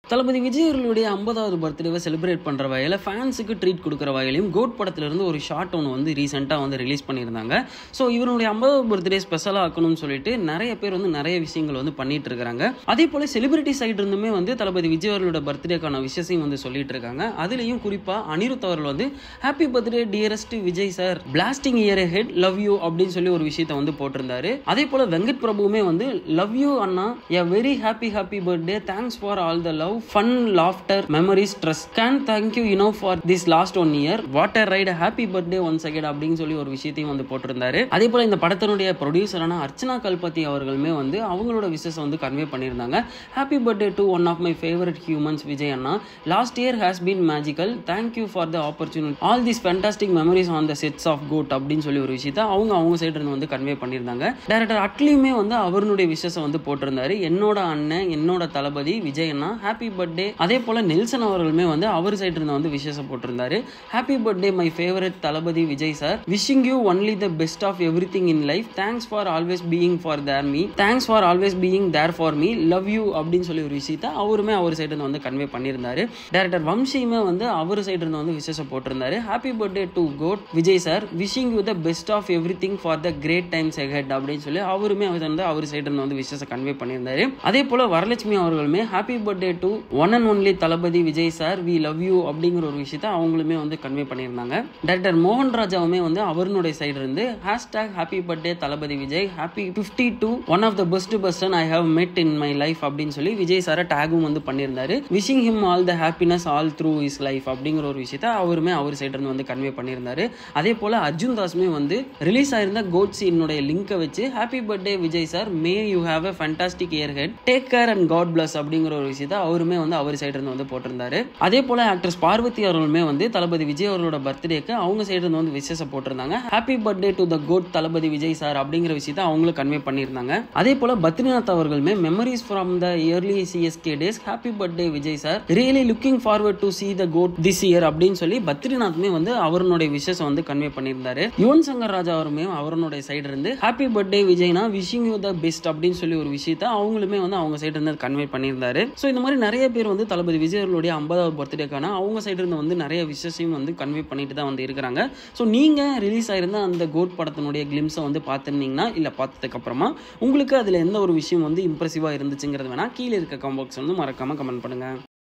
தளபதி விஜய் அவர்களுடைய ஐம்பதாவது பர்த்டேவை செலிப்ரேட் பண்ணுற வகையில் ஃபேன்ஸுக்கு ட்ரீட் கொடுக்குற வகையிலையும் கோட் படத்துலேருந்து ஒரு ஷார்ட் ஒன்று வந்து ரீசெண்டாக வந்து ரிலீஸ் பண்ணியிருந்தாங்க ஸோ இவருடைய ஐம்பதாவது பர்த்டே ஸ்பெஷலாக ஆக்கணும்னு சொல்லிட்டு நிறைய பேர் வந்து நிறைய விஷயங்கள் வந்து பண்ணிட்டு இருக்காங்க அதே போல் செலிபிரிட்டி சைடு இருந்துமே வந்து தளபதி விஜய் அவர்களோட பர்த்டேக்கான விஷயத்தையும் வந்து சொல்லிட்டு இருக்காங்க அதுலேயும் குறிப்பாக அனிருத் அவர்கள் வந்து happy birthday dearest Vijay sir blasting year ahead love you அப்படின்னு சொல்லி ஒரு விஷயத்தை வந்து போட்டிருந்தாரு அதே போல் வெங்கட் பிரபுவுமே வந்து லவ் யூ அண்ணா a very happy happy birthday thanks for all the love fun laughter memories dress can thank you you know for this last one year what a ride happy birthday one second அப்படின்னு சொல்லி ஒரு விஷயத்தையும் வந்து போட்டிருந்தாரு அதே போல இந்த படத்தினுடைய ப்ரொடியூசரான அர்ச்சனா கல்பதி அவர்களுமே வந்து அவங்களோட விஷஸ் வந்து கன்வே பண்ணியிருந்தாங்க happy birthday to one of my favourite humans Vijay அண்ணா last year has been magical thank you for the opportunity all this fantastic memories on the sets of GOAT அப்படின்னு சொல்லி ஒரு விஷயத்த அவங்க அவங்க சைடு இருந்து வந்து கன்வே பண்ணியிருந்தாங்க டேரக்டர் அட்லியுமே வந்து அவருடைய விஷஸை வந்து போட்டிருந்தாரு என்னோட அண்ணன் என்னோட தளபதி விஜய் அண்ணா ஹாப்பி பர்த்டே அதே போல நெல்சன் அவர்களுமே வந்து அவர் சைடு இருந்து வந்து விஷஸை போட்டிருந்தாரு happy birthday my favourite Thalapathy Vijay sir wishing you only the best of everything in life thanks for always being for there me thanks for always being there for me love you அப்படின்னு சொல்லி ஒரு விஷயத்த அவருமே அவர் side இருந்து வந்து convey பண்ணியிருந்தாரு director வம்சியுமே வந்து அவர் side இருந்து வந்து விஷஸை போட்டிருந்தாரு happy birthday to GOAT Vijay sir wishing you the best of everything for the great times ahead அப்படின்னு சொல்லி அவருமே அவர் வந்து அவர் சைடு இருந்து வந்து விஷஸை கன்வே பண்ணியிருந்தாரு அதே போல வரலட்சுமி அவர்களுமே happy birthday to one and only Thalapathy Vijay sir we love you அப்படிங்கிற ஒரு விஷயத்த அவங்களுமே வந்து கன்வே பண்ணியிருந்தாங்க டேரக்டர் மோகன் ராஜாவுமே வந்து அவருடைய சைடு இருந்து hashtag happy birthday Thalapathy Vijay happy fifty two one of the best person I have met in my life அப்படின்னு சொல்லி விஜய் சாரை டேகும் வந்து பண்ணியிருந்தாரு wishing him all the happiness all through his life அப்படிங்கிற ஒரு விஷயத்த அவருமே அவர் சைடு இருந்து வந்து கன்வே பண்ணியிருந்தாரு அதே போல அர்ஜுன் தாஸுமே வந்து ரிலீஸ் ஆயிருந்த கோட் சீனுடைய லிங்கை வச்சு happy birthday Vijay sir may you have a fantastic year ahead take care and God bless அப்படிங்கிற ஒரு விஷயத்த அவருமே வந்து அவர் சைடு இருந்து வந்து போட்டிருந்தாரு அதே போல ஆக்ட்ரஸ் பார்வதி அவர்களுமே வந்து தளபதி விஜய் அவர்களோட பர்த்டேக்கு அவங்க சைடு இருந்து வந்து விசேஷ போட்டிருந்தாங்க happy birthday to the GOAT Thalapathy Vijay sir அப்படிங்கிற விஷயத்த அவங்களும் கன்வே பண்ணியிருந்தாங்க அதே போல பத்ரிநாத் அவர்களுமே memories from the early CSK days happy birthday Vijay sir really looking forward to see the GOAT this year அப்படின்னு சொல்லி பத்ரிநாத்மே வந்து அவருடைய விஷஸ் வந்து கன்வே பண்ணியிருந்தாரு யுவன் சங்கர் ராஜா அவருமே அவருடைய சைடு இருந்து ஹாப்பி பர்த்டே விஜய்னா விஷிங் யூ த பெஸ்ட் அப்படின்னு சொல்லி ஒரு விஷயத்த அவங்களுமே வந்து அவங்க சைடு இருந்து கன்வே பண்ணியிருந்தாரு ஸோ இந்த மாதிரி நிறைய பேர் வந்து தளபதி விஜய் அவர்களுடைய ஐம்பதாவது பர்த்டேக்கான அவங்க சைடு இருந்து வந்து நிறைய விஷயத்தையும் வந்து கன்வே பண்ணிட்டு தான் வந்து இருக்கிறாங்க ஸோ நீங்கள் ரிலீஸ் ஆயிருந்த அந்த கோட் படத்தினுடைய கிளிம்ஸை வந்து பார்த்துருந்தீங்கன்னா இல்லை பார்த்ததுக்கு அப்புறமா உங்களுக்கு அதில் எந்த ஒரு விஷயம் வந்து இம்ப்ரெசிவாக இருந்துச்சுங்கிறது வேணா கீழே இருக்க காம்பாக்ஸ் வந்து மறக்காமல் கமெண்ட் பண்ணுங்கள்